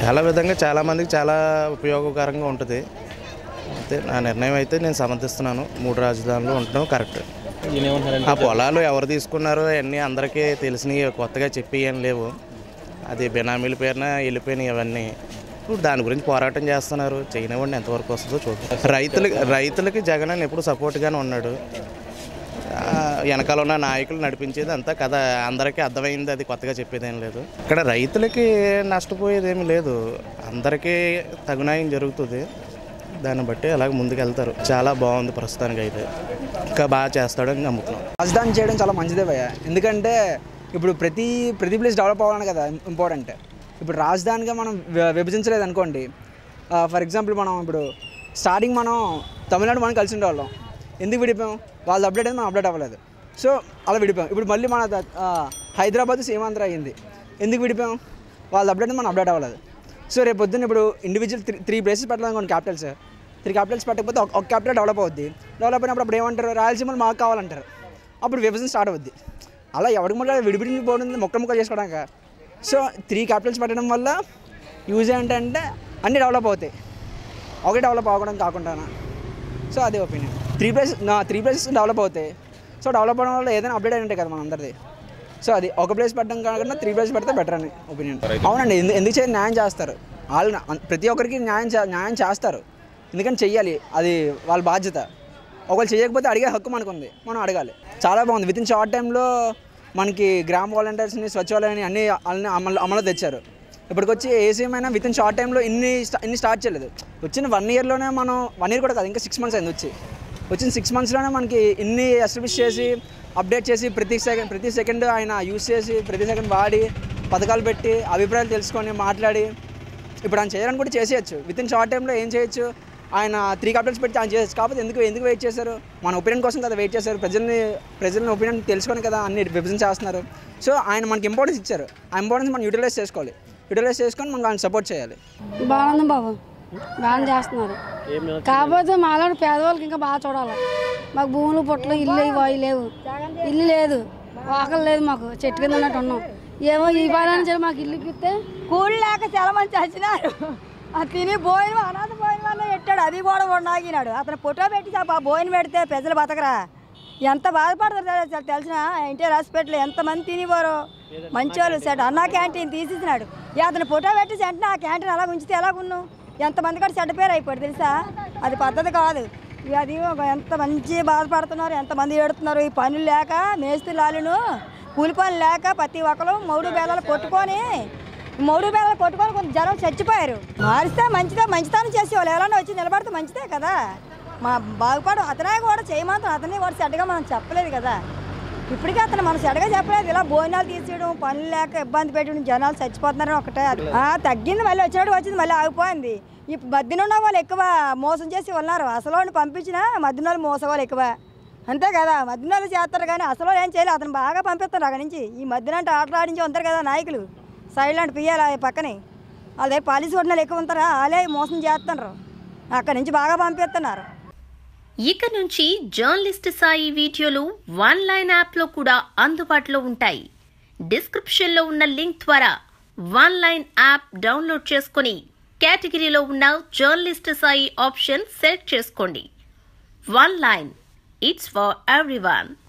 చాలా విధంగా చాలామందికి చాలా ఉపయోగకరంగా ఉంటుంది అయితే నా నిర్ణయం అయితే నేను సమర్థిస్తున్నాను మూడు రాజధానులు ఉండటం కరెక్ట్ ఈయన ఏమంటారంటే ఆ పొలాలు ఎవరు తీసుకున్నారో అన్నీ అందరికీ తెలిసినవి కొత్తగా చెప్పి ఏం లేవు అది బినామీల పేరున వెళ్ళిపోయినాయి అవన్నీ ఇప్పుడు దాని గురించి పోరాటం చేస్తున్నారు చేయనివ్వండి ఎంతవరకు వస్తుందో చూద్దాం రైతులకి రైతులకి జగన్ అని ఎప్పుడు సపోర్ట్గానే ఉన్నాడు ఆ, వెనకాల ఉన్న నాయకులు నడిపించేది అంతా కథ అందరికీ అర్థమైంది అది కొత్తగా చెప్పేది ఏం లేదు ఇక్కడ రైతులకి నష్టపోయేది ఏమీ లేదు అందరికీ తగునాయం జరుగుతుంది దాన్ని బట్టి అలాగ ముందుకు వెళ్తారు చాలా బాగుంది ప్రస్తుతానికి అయితే ఇంకా బాగా చేస్తాడని నమ్ముతున్నాం రాజధాని చేయడం చాలా మంచిదే భయ్య ఎందుకంటే ఇప్పుడు ప్రతి ప్రతి ప్లేస్ డెవలప్ అవ్వాలని కదా ఇంపార్టెంట్ ఇప్పుడు రాజధానిగా మనం వి- విభజించలేదు అనుకోండి ఫర్ ఎగ్జాంపుల్ మనం ఇప్పుడు స్టార్టింగ్ మనం తమిళనాడు మనం కలిసి ఉండేవాళ్ళం ఎందుకు విడిపోయాం వాళ్ళు అప్డేట్ అయితే మనం అప్డేట్ అవ్వలేదు సో అలా విడిపోయాం ఇప్పుడు మళ్ళీ మన ద- ఆ, హైదరాబాద్ సీమాంధ్ర అయ్యింది ఎందుకు విడిపోయాం వాళ్ళు అప్డేట్ అయితే మనం అప్డేట్ అవ్వలేదు సో రేపు పొద్దున్న ఇప్పుడు ఇండివిజువల్ త్రీ త్రీ ప్లేసెస్ పెట్టాలనుకోండి క్యాపిటల్స్ త్రీ క్యాపిటల్స్ పెట్టకపోతే ఒక- ఒక క్యాపిటల్ డెవలప్ అవుద్ది డెవలప్ అయినప్పుడు అప్పుడు ఏమంటారు రాయలసీమలు మాకు కావాలంటారు అప్పుడు విభజన స్టార్ట్ అవుద్ది అలా ఎవరికి మళ్ళీ విడివిడి పోతుంది మొక్క మొక్క చేసుకోవడానికి సో త్రీ క్యాపిటల్స్ పెట్టడం వల్ల యూజ్ ఏంటంటే అన్నీ డెవలప్ అవుతాయి ఒకటి డెవలప్ అవ్వడం కాకుండా సో అదే ఒపీనియన్ త్రీ ప్లేసెస్ నా త్రీ ప్లేసెస్ డెవలప్ అవుతాయి సో డెవలప్ అవడం వల్ల ఏదైనా అప్డేట్ అయి ఉంటాయి కదా మన అందరిది సో అది ఒక ప్లేస్ పెట్టడం కాకుండా త్రీ ప్లేస్ పెడితే బెటర్ అని ఒపీనియన్ అవునండి ఎందు- ఎందుకు చేసి న్యాయం చేస్తారు వాళ్ళు నా- ప్రతి ఒక్కరికి న్యాయం చే- న్యాయం చేస్తారు ఎందుకంటే చెయ్యాలి అది వాళ్ళ బాధ్యత ఒకళ్ళు చేయకపోతే అడిగే హక్కు మనకు ఉంది మనం అడగాలి చాలా బాగుంది విత్ ఇన్ షార్ట్ టైంలో మనకి గ్రామ వాలంటీర్స్ని సచివాలయాన్ని అన్ని అన్ని అమలు అమలు తెచ్చారు ఇప్పటికొచ్చి ఏసీఎమైనా విత్ ఇన్ షార్ట్ టైంలో ఇన్ని స్టా- ఇన్ని స్టార్ట్ చేయలేదు వచ్చిన వన్ ఇయర్లోనే మనం వన్ ఇయర్ కూడా కాదు ఇంకా సిక్స్ మంత్స్ అయింది వచ్చి వచ్చిన సిక్స్ మంత్స్లోనే మనకి ఇన్ని ఎస్టాబ్లిష్ చేసి అప్డేట్ చేసి ప్రతి సెకండ్ ప్రతి సెకండ్ ఆయన యూస్ చేసి ప్రతి సెకండ్ వాడి పథకాలు పెట్టి అభిప్రాయాలు తెలుసుకొని మాట్లాడి ఇప్పుడు ఆయన చేయాలని కూడా చేసేయచ్చు విత్ ఇన్ షార్ట్ టైంలో ఏం చేయొచ్చు ఆయన త్రీ క్యాపిటల్స్ పెట్టి ఆయన చేయొచ్చు కాకపోతే ఎందుకు ఎందుకు వెయిట్ చేశారు మన ఒపీనియన్ కోసం కదా వెయిట్ చేశారు ప్రజల్ని ప్రజల్ని ఒపీనియన్ తెలుసుకొని కదా అన్ని విభజన చేస్తున్నారు సో ఆయన మనకి ఇంపార్టెన్స్ ఇచ్చారు ఆ ఇంపార్టెన్స్ మనం యూటిలైజ్ చేసుకోవాలి యూటిలైజ్ చేసుకొని మనం ఆయన సపోర్ట్ చేయాలి బాగుంది బాబు బాగా చేస్తున్నారు కాకపోతే మాలో పేదవాళ్ళకి ఇంకా బాగా చూడాలి మాకు భూములు పుట్టలు ఇల్లు ఇవి అవి లేవు ఇల్లు లేదు ఆకలి లేదు మాకు చెట్టు కింద ఉన్నట్టు ఉన్నాం ఏమో ఈ బాగా సరే మాకు ఇల్లు ఇప్పిస్తే కూలి లేక చాలా మంది చచ్చినారు ఆ తిని భోజనం అనాథ భోజనం అన్న పెట్టాడు అది కూడా నాగినాడు అతను ఫోటో పెట్టి ఆ భోజనం పెడితే ప్రజలు బతకరా ఎంత బాధపడతారు తె- తెలిసిన ఎన్టీఆర్ హాస్పిటల్ ఎంతమంది తినివారు మంచోళ్ళు సెట్ అన్నా క్యాంటీన్ తీసేసినాడు ఇక అతను ఫోటో పెట్టి వెంటనే ఆ క్యాంటీన్ అలా ఉంచితే ఎలాగున్నావు ఎంతమంది కూడా చెడ్డ పేరు అయిపోయాడు తెలుసా అది పద్ధతి కాదు ఇక అది ఒక ఎంత మంచి బాధపడుతున్నారు ఎంతమంది ఏడుతున్నారు ఈ పనులు లేక మేస్త్రి లాలును కూలి పనులు లేక ప్రతి ఒక్కరు మూడు బేలాలు కొట్టుకొని మూడు బేలాలు కొట్టుకొని కొంత జనం చచ్చిపోయారు మారిస్తే మంచిదే మంచితనం చేసేవాళ్ళు ఎవరైనా వచ్చి నిలబడితే మంచిదే కదా మా బాగుపడు అతనే కూడా చేయమంటాం అతన్ని కూడా చెడ్డగా మనం చెప్పలేదు కదా ఇప్పటికీ అతను మనం చెడ్డగా చెప్పలేదు ఇలా భోజనాలు తీసేయడం పనులు లేక ఇబ్బంది పెట్టడం జనాలు చచ్చిపోతున్నారని ఒకటే అది. ఆ, తగ్గింది మళ్ళీ వచ్చినట్టు వచ్చింది మళ్ళీ ఆగిపోయింది ఈ మధ్యన ఉన్న వాళ్ళు ఎక్కువ మోసం చేసి ఉన్నారు అసలు వాడిని పంపించిన మధ్యన వాళ్ళు మోసం వాళ్ళు ఎక్కువ అంతే కదా మధ్యన వాళ్ళు చేస్తారు కానీ అసలు ఏం చేయలేదు అతను బాగా పంపిస్తారు అక్కడి నుంచి ఈ మధ్యన అంటే ఆటలు ఆడించి ఉంటారు కదా నాయకులు సైలెంట్ పియ్యాలి పక్కనే వాళ్ళ దగ్గర పాలిసి కొట్టిన ఎక్కువ ఉంటారా వాళ్ళే మోసం చేస్తున్నారు అక్కడి నుంచి బాగా పంపిస్తున్నారు ఇక నుంచి జర్నలిస్ట్ సాయి వీడియోలు వన్ లైన్ యాప్లో కూడా అందుబాటులో ఉంటాయి డిస్క్రిప్షన్లో ఉన్న లింక్ ద్వారా వన్ లైన్ యాప్ డౌన్లోడ్ చేసుకుని కేటగిరీలో ఉన్న జర్నలిస్ట్ సాయి ఆప్షన్ సెలెక్ట్ చేసుకోండి one line it's for everyone